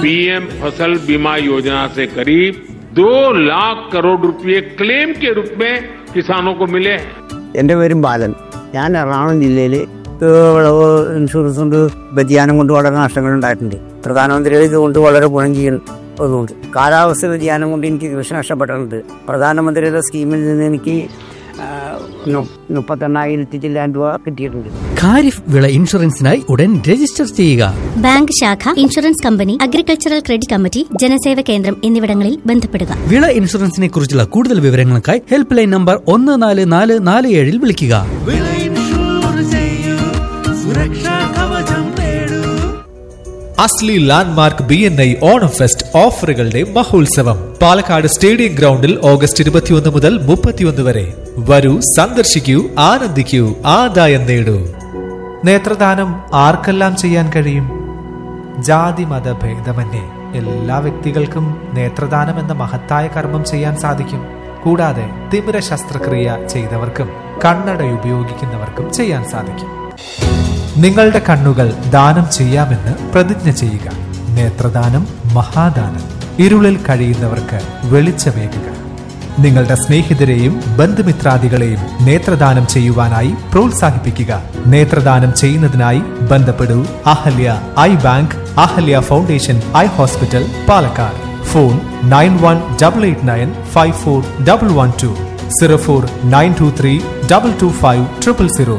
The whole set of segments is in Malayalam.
पीएम फसल बीमा योजना से करीब दो लाख करोड़ रुपए क्लेम के रूप में किसानों को मिले हैं എൻ്റെ പേരും ബാലൻ ഞാൻ എറണാകുളം ജില്ലയിൽ വിളവ് ഇൻഷുറൻസ് കൊണ്ട് വ്യതിയാനം കൊണ്ട് വളരെ നഷ്ടങ്ങൾ ഉണ്ടായിട്ടുണ്ട് പ്രധാനമന്ത്രിയുടെ ഇതുകൊണ്ട് വളരെ ഗുണം ചെയ്യുന്നതുകൊണ്ട് കാലാവസ്ഥ വ്യതിയാനം കൊണ്ട് എനിക്ക് കൃഷി നഷ്ടപ്പെട്ടിട്ടുണ്ട് പ്രധാനമന്ത്രിയുടെ സ്കീമിൽ നിന്ന് എനിക്ക് ആ, നു- മുപ്പത്തെണ്ണായിരത്തി ചില്ലാൻ രൂപ കിട്ടിയിട്ടുണ്ട് ഖാരിഫ് വിള ഇൻഷുറൻസിനായി ഉടൻ രജിസ്റ്റർ ചെയ്യുക ബാങ്ക് ശാഖ insurance company agricultural credit committee Janaseva Kendram എന്നിവിടങ്ങളിൽ ബന്ധപ്പെടുക വിള ഇൻഷുറൻസിനെ കുറിച്ചുള്ള കൂടുതൽ വിവരങ്ങൾക്കായി ഹെൽപ്പ് ലൈൻ നമ്പർ ഒന്ന് നാല് നാല് നാല് ഏഴിൽ വിളിക്കുക വിള ഇൻഷൂർ ചെയ്യൂ സുരക്ഷാ കവചം നേടൂ അസ്ലി landmark B N I Onam fest ഓഫറുകളുടെ മഹോത്സവം പാലക്കാട് സ്റ്റേഡിയം ഗ്രൗണ്ടിൽ ഓഗസ്റ്റ് ഇരുപത്തിയൊന്ന് മുതൽ മുപ്പത്തിയൊന്ന് വരെ വരൂ സന്ദർശിക്കൂ ആനന്ദിക്കൂ ആദായം നേടൂ നേത്രദാനം ആർക്കെല്ലാം ചെയ്യാൻ കഴിയും ജാതി മത ഭേദമന്യേ എല്ലാ വ്യക്തികൾക്കും നേത്രദാനം എന്ന മഹത്തായ കർമ്മം ചെയ്യാൻ സാധിക്കും കൂടാതെ തിമിര ശസ്ത്രക്രിയ ചെയ്തവർക്കും കണ്ണട ഉപയോഗിക്കുന്നവർക്കും ചെയ്യാൻ സാധിക്കും നിങ്ങളുടെ കണ്ണുകൾ ദാനം ചെയ്യാമെന്ന് പ്രതിജ്ഞ ചെയ്യുക നേത്രദാനം മഹാദാനം ഇരുളിൽ കഴിയുന്നവർക്ക് വെളിച്ചമേകുക നിങ്ങളുടെ സ്നേഹിതരെയും ബന്ധുമിത്രാദികളെയും നേത്രദാനം ചെയ്യുവാനായി പ്രോത്സാഹിപ്പിക്കുക നേത്രദാനം ചെയ്യുന്നതിനായി ബന്ധപ്പെടൂ Ahalya eye bank Ahalya foundation eye hospital Palakkad phone nine one double eight nine five four double one two zero four nine two three double two five triple zero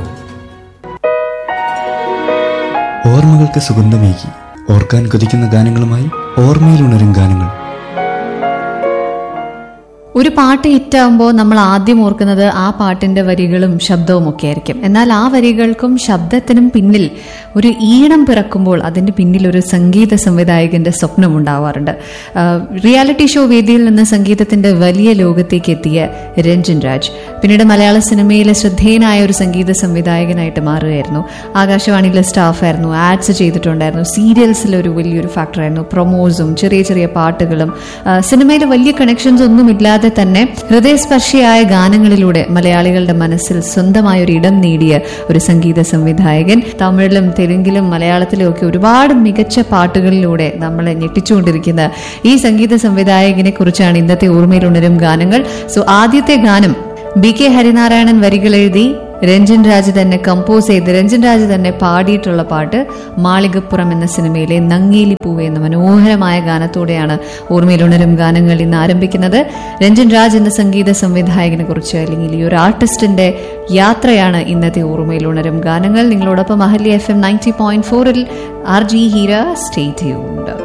ഓർമ്മകൾക്ക് സുഗന്ധമേകി ഓർക്കാൻ കൊതിക്കുന്ന ഗാനങ്ങളുമായി ഓർമ്മയിലുണരും ഗാനങ്ങൾ ഒരു പാട്ട് ഹിറ്റാകുമ്പോൾ നമ്മൾ ആദ്യം ഓർക്കുന്നത് ആ പാട്ടിന്റെ വരികളും ശബ്ദവും ഒക്കെ ആയിരിക്കും എന്നാൽ ആ വരികൾക്കും ശബ്ദത്തിനും പിന്നിൽ ഒരു ഈണം പിറക്കുമ്പോൾ അതിന്റെ പിന്നിൽ ഒരു സംഗീത സംവിധായകന്റെ സ്വപ്നം ഉണ്ടാവാറുണ്ട് ആഹ് റിയാലിറ്റി ഷോ വേദിയിൽ നിന്ന് സംഗീതത്തിന്റെ വലിയ ലോകത്തേക്ക് എത്തിയ രഞ്ജൻ രാജ് പിന്നീട് മലയാള സിനിമയിലെ ശ്രദ്ധേയനായ ഒരു സംഗീത സംവിധായകനായിട്ട് മാറുകയായിരുന്നു ആകാശവാണിയിലെ സ്റ്റാഫായിരുന്നു ആഡ്സ് ചെയ്തിട്ടുണ്ടായിരുന്നു സീരിയൽസിലെ ഒരു വലിയൊരു ഫാക്ടറായിരുന്നു പ്രൊമോസും ചെറിയ ചെറിയ പാട്ടുകളും ആഹ് സിനിമയിൽ വലിയ കണക്ഷൻസ് ഒന്നുമില്ലാതെ തന്നെ ഹൃദയസ്പർശിയായ ഗാനങ്ങളിലൂടെ മലയാളികളുടെ മനസ്സിൽ സ്വന്തമായ ഒരു ഇടം നേടിയ ഒരു സംഗീത സംവിധായകൻ തമിഴിലും തെലുങ്കിലും മലയാളത്തിലും ഒക്കെ ഒരുപാട് മികച്ച പാട്ടുകളിലൂടെ നമ്മളെ ഞെട്ടിച്ചുകൊണ്ടിരിക്കുന്ന ഈ സംഗീത സംവിധായകനെ കുറിച്ചാണ് ഇന്നത്തെ ഓർമ്മയിലുണരും ഗാനങ്ങൾ സോ ആദ്യത്തെ ഗാനം ബി കെ ഹരിനാരായണൻ വരികൾ എഴുതി രഞ്ജൻ രാജ് തന്നെ കമ്പോസ് ചെയ്ത് രഞ്ജൻ രാജ് തന്നെ പാടിയിട്ടുള്ള പാട്ട് മാളികപ്പുറം എന്ന സിനിമയിലെ നങ്ങേലി പൂവ് എന്ന മനോഹരമായ ഗാനത്തോടെയാണ് ഓർമ്മയിലുണരും ഗാനങ്ങൾ ഇന്ന് ആരംഭിക്കുന്നത് രഞ്ജൻ രാജ് എന്ന സംഗീത സംവിധായകനെ കുറിച്ച് അല്ലെങ്കിൽ ഈ ഒരു ആർട്ടിസ്റ്റിന്റെ യാത്രയാണ് ഇന്നത്തെ ഓർമ്മയിലുണരും ഗാനങ്ങൾ നിങ്ങളോടൊപ്പം Ahalya F M ninety point ഫോറിൽ ആർ ജി ഹീര സ്റ്റേറ്റ് ചെയ്യുന്നുണ്ട്